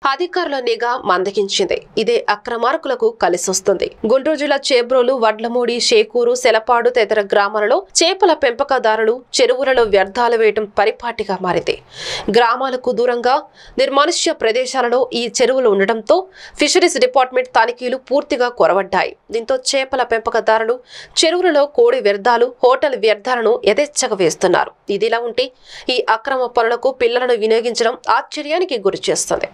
అధికారుల నిఘా మందగించింది ఇదే అక్రమార్కులకు కలిసొస్తుంది గుంటూరు జిల్లా చేబ్రోలు వడ్లమూడి షేకూరు సెలపాడు తదితర గ్రామాలలో చేపల పెంపకదారులు చెరువులలో వ్యర్థాలు వేయటం పరిపాటిగా మారింది గ్రామాలకు దూరంగా నిర్మానుష్య ప్రదేశాలలో ఈ చెరువులు ఉండటంతో ఫిషరీస్ డిపార్ట్మెంట్ తనిఖీలు పూర్తిగా కొరవడ్డాయి దీంతో చేపల పెంపకదారులు చెరువులలో కోడి వ్యర్థాలు హోటల్ వ్యర్థాలను యథేచ్ఛగా వేస్తున్నారు ఇదిలా ఉంటే ఈ అక్రమ పనులకు పిల్లలను వినియోగించడం ఆశ్చర్యానికి గురి చేస్తుంది